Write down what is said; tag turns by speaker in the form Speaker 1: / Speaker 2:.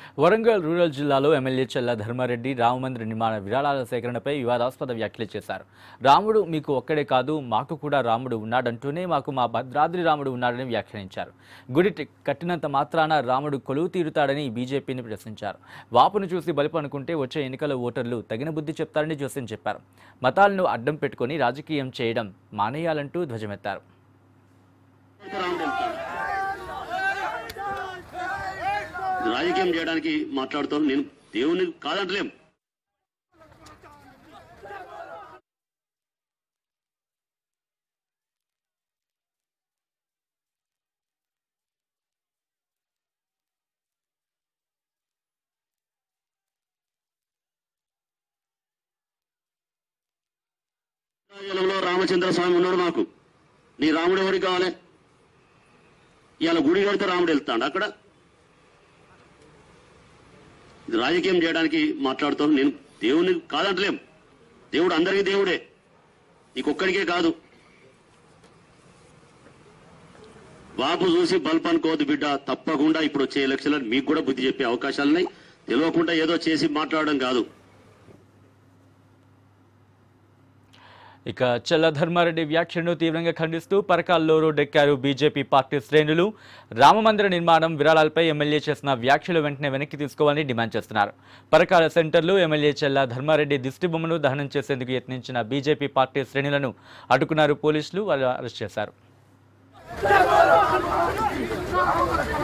Speaker 1: Warangal rural జిల్లాలో MLA చెల్ల ధర్మారెడ్డి రామమందిర నిర్మాణ విరాళాల సేకరణపై వివాదాస్పద వ్యాఖ్యలు చేశారు రాముడు మీకు ఒక్కడే కాదు మాకు కూడా రాముడు ఉన్నాడంటూనే మాకు మా భద్రాద్రి రాముడు ఉన్నాడని వ్యాఖ్యానించారు గుడి టి- కట్టినంత మాత్రాన రాముడు కొలువు తీరుతాడని బీజేపీని ప్రశ్నించారు వాపును చూసి బలుపు అనుకుంటే వచ్చే ఎన్నికల ఓటర్లు తగిన బుద్ధి చెప్తారని జోస్యం చెప్పారు మతాలను అడ్డం పెట్టుకొని రాజకీయం చేయడం మానేయాలంటూ ధ్వజమెత్తారు
Speaker 2: రాజకీయం చేయడానికి మాట్లాడుతాను నేను దేవుని కాదంటలేం రాజ్యంలో రామచంద్ర స్వామి ఉన్నాడు మాకు నీ రాముడు ఎవరికి కావాలి ఇవాళ గుడి కడితే రాముడు వెళ్తాడు అక్కడ ఇది రాజకీయం చేయడానికి మాట్లాడుతాను నేను దేవుని కాదంటలేం దేవుడు అందరికీ దేవుడే నీకొక్కడికే కాదు బాబు చూసి బల్బ్ అనుకోవద్దు బిడ్డ తప్పకుండా ఇప్పుడు వచ్చే ఎలక్షన్లో మీకు కూడా బుద్ధి చెప్పే అవకాశాలున్నాయి తెలియకుండా ఏదో చేసి మాట్లాడడం కాదు
Speaker 1: ఇక చెల్ల ధర్మారెడ్డి వ్యాఖ్యలను తీవ్రంగా ఖండిస్తూ పరకాల్లో రోడ్డెక్కారు బీజేపీ పార్టీ శ్రేణులు రామమందిర నిర్మాణం విరాళాలపై ఎమ్మెల్యే చేసిన వ్యాఖ్యలు వెంటనే వెనక్కి తీసుకోవాలని డిమాండ్ చేస్తున్నారు పరకాల సెంటర్లో ఎమ్మెల్యే చెల్ల ధర్మారెడ్డి దిష్టిబొమ్మను దహనం చేసేందుకు యత్నించిన బీజేపీ పార్టీ శ్రేణులను అడ్డుకున్నారు పోలీసులు వాళ్ళు అరెస్ట్ చేశారు